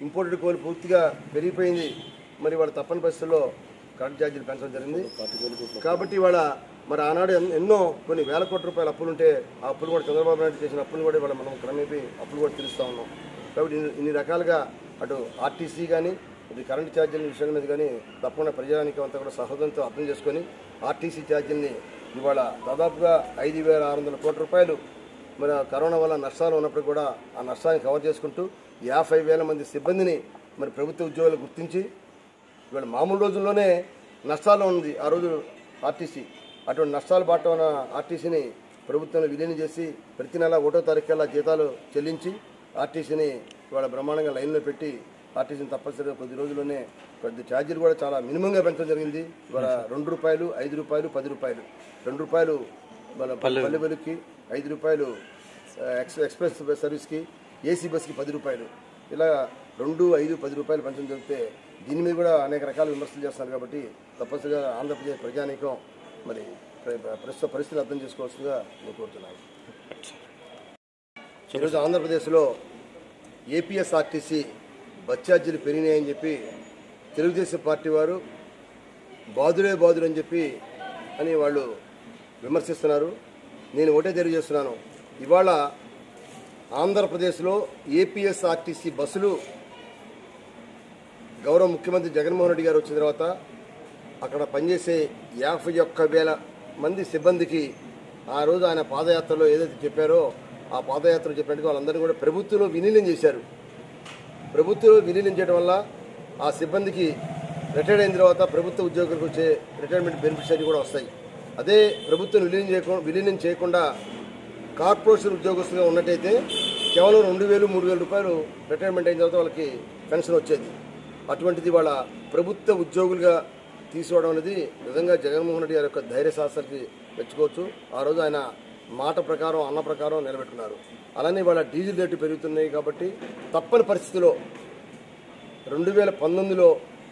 imported coal పూర్తిగా పెరిగిపోయింది మరి వాళ్ళ తప్పని పరిస్థితుల్లో కరెంట్ ఛార్జీలు పెంచడం జరిగింది కాబట్టి ఇవాళ మరి ఆనాడు ఎన్- ఎన్నో కొన్ని వేల కోట్ల రూపాయల అప్పులు ఉంటే ఆ అప్పులు కూడా చంద్రబాబు నాయుడు చేసిన అప్పులు కూడా ఇవాళ మనం క్రమేపీ అప్పులు కూడా తీరుస్తూ ఉన్నాం కాబట్టి ఇన్ని- ఇన్ని రకాలుగా అటు ఆర్టీసీ కానీ ఇది కరెంట్ ఛార్జీల విషయం మీద కానీ తప్పకుండా ప్రజానికి అంతా కూడా సహోదరంతో అర్థం చేసుకొని ఆర్టీసీ ఛార్జీల్ని ఇవాళ దాదాపుగా ఐదు వేల ఆరు వందల కోట్ల రూపాయలు మరి ఆ కరోనా వల్ల నష్టాలు ఉన్నప్పుడు కూడా ఆ నష్టాన్ని కవర్ చేసుకుంటూ యాభై వేల మంది సిబ్బందిని మరి ప్రభుత్వ ఉద్యోగులు గుర్తించి ఇవాళ మామూలు రోజుల్లోనే నష్టాల్లో ఉంది ఆ రోజు ఆర్టీసీ అటువంటి నష్టాలు బాట ఉన్న ఆర్టీసీని ప్రభుత్వంలో విలీనం చేసి ప్రతి నెల ఒకటో తారీఖు కల్లా జీతాలు చెల్లించి ఆర్టీసీని ఇవాళ బ్రహ్మాండంగా లైన్లో పెట్టి ఆర్టీసీని తప్పనిసరిగా కొద్ది రోజుల్లోనే కొద్ది ఛార్జీలు కూడా చాలా మినిమంగా పెంచడం జరిగింది ఇవాళ రెండు రూపాయలు ఐదు రూపాయలు పది రూపాయలు రెండు రూపాయలు మన పల్లె వెలుగుకి ఐదు రూపాయలు ఆ, ఎక్స్ ఎక్స్ప్రెస్ బస్ సర్వీస్కి ఏసీ బస్కి పది రూపాయలు ఇలా రెండు ఐదు పది రూపాయలు పెంచడం జరిగితే దీని మీద కూడా అనేక రకాల విమర్శలు చేస్తున్నారు కాబట్టి తప్పనిసరిగా ఆంధ్రప్రదేశ్ ప్రజానీకం మరి ప్ర- ప్రస్తుత పరిస్థితులు అర్థం చేసుకోవాల్సిందిగా నేను కోరుతున్నాను ఈరోజు ఆంధ్రప్రదేశ్లో ఏపీఎస్ఆర్టీసీ బస్ ఛార్జీలు పెరిగినాయని చెప్పి తెలుగుదేశం పార్టీ వారు బాదుడే బాదుడు అని చెప్పి అని వాళ్ళు విమర్శిస్తున్నారు నేను ఒకటే తెలియజేస్తున్నాను ఇవాళ ఆంధ్రప్రదేశ్లో ఏపీఎస్ఆర్టీసీ బస్సులు గౌరవ ముఖ్యమంత్రి జగన్మోహన్ రెడ్డి గారు వచ్చిన తర్వాత అక్కడ పనిచేసే యాభై ఒక్క వేల మంది సిబ్బందికి ఆ రోజు ఆయన పాదయాత్రలో ఏదైతే చెప్పారో ఆ పాదయాత్ర చెప్పినట్టుగా వాళ్ళందరినీ కూడా ప్రభుత్వంలో విలీనం చేశారు ప్రభుత్వంలో విలీనం చేయడం వల్ల ఆ సిబ్బందికి రిటైర్డ్ అయిన తర్వాత ప్రభుత్వ ఉద్యోగులకు వచ్చే రిటైర్మెంట్ బెనిఫిట్స్ అన్ని కూడా వస్తాయి అదే ప్రభుత్వం విలీనం చేయకుండా విలీనం చేయకుండా కార్పొరేషన్ ఉద్యోగస్తులుగా ఉన్నట్టయితే కేవలం రెండు వేలు మూడు వేల రూపాయలు రిటైర్మెంట్ అయిన తర్వాత వాళ్ళకి పెన్షన్ వచ్చేది అటువంటిది వాళ్ళ ప్రభుత్వ ఉద్యోగులుగా తీసుకోవడం అనేది నిజంగా జగన్మోహన్ రెడ్డి గారి యొక్క ధైర్య సాహసాలకి మెచ్చుకోవచ్చు ఆ రోజు ఆయన మాట ప్రకారం అన్న ప్రకారం నిలబెట్టుకున్నారు అలానే వాళ్ళ డీజిల్ రేటు పెరుగుతున్నాయి కాబట్టి తప్పని పరిస్థితిలో రెండు వేల పంతొమ్మిదిలో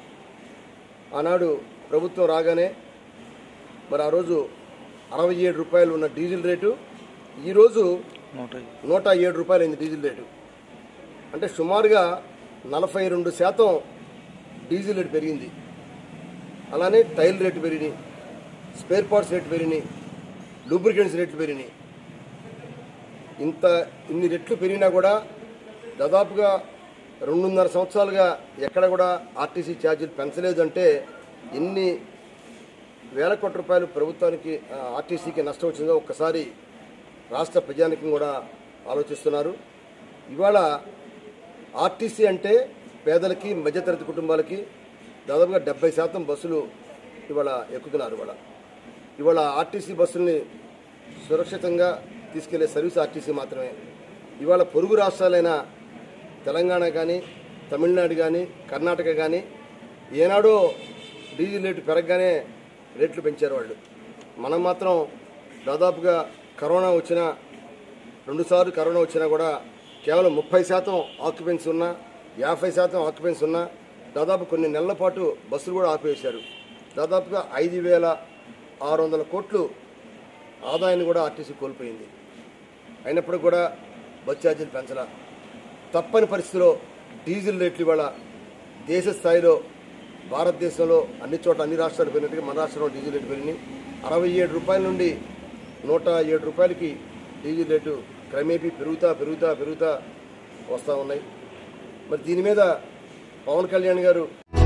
ఆనాడు ప్రభుత్వం రాగానే మరి ఆ రోజు అరవై ఏడు రూపాయలు ఉన్న డీజిల్ రేటు ఈరోజు నూట ఏడు రూపాయలు అయింది డీజిల్ రేటు అంటే సుమారుగా నలభై రెండు శాతం డీజిల్ రేటు పెరిగింది అలానే టైల్ రేటు పెరిగినాయి స్పేర్ పార్ట్స్ రేటు పెరిగినాయి లూబ్రికెంట్స్ రేట్లు పెరిగినాయి ఇంత ఇన్ని రెట్లు పెరిగినా కూడా దాదాపుగా రెండున్నర సంవత్సరాలుగా ఎక్కడ కూడా ఆర్టీసీ ఛార్జీలు పెంచలేదు అంటే ఎన్ని వేల కోట్ల రూపాయలు ప్రభుత్వానికి ఆ, ఆర్టీసీకి నష్టం వచ్చిందో ఒక్కసారి రాష్ట్ర ప్రజానికం కూడా ఆలోచిస్తున్నారు ఇవాళ ఆర్టీసీ అంటే పేదలకి మధ్యతరగతి కుటుంబాలకి దాదాపుగా డెబ్బై శాతం బస్సులు ఇవాళ ఎక్కుతున్నారు ఇవాళ ఇవాళ ఆర్టీసీ బస్సుల్ని సురక్షితంగా తీసుకెళ్లే సర్వీస్ ఆర్టీసీ మాత్రమే ఇవాళ పొరుగు రాష్ట్రాలైన తెలంగాణ కానీ తమిళనాడు కానీ కర్ణాటక కానీ ఏనాడో డీజిల్ రేటు పెరగగానే రేట్లు పెంచారు వాళ్ళు మనం మాత్రం దాదాపుగా కరోనా వచ్చిన రెండుసార్లు కరోనా వచ్చినా కూడా కేవలం ముప్పై శాతం ఆక్యుపెన్సీ ఉన్నా యాభై శాతం ఆక్యుపెన్సీ ఉన్నా దాదాపు కొన్ని నెలల పాటు బస్సులు కూడా ఆపివేశారు దాదాపుగా ఐదు వేల ఆరు వందల కోట్లు ఆదాయాన్ని కూడా ఆర్టీసీ కోల్పోయింది అయినప్పుడు కూడా బస్ ఛార్జీలు పెంచలా తప్పని పరిస్థితిలో డీజిల్ రేట్లు ఇవాళ దేశ స్థాయిలో భారతదేశంలో అన్ని చోట్ల అన్ని రాష్ట్రాలు పెరిగినట్టుగా మన రాష్ట్రంలో డీజిల్ రేటు పెరిగినాయి అరవై ఏడు రూపాయల నుండి నూట ఏడు రూపాయలకి డీజిల్ రేటు క్రమేపీ పెరుగుతా పెరుగుతా పెరుగుతా వస్తూ ఉన్నాయి మరి దీని మీద పవన్ కళ్యాణ్ గారు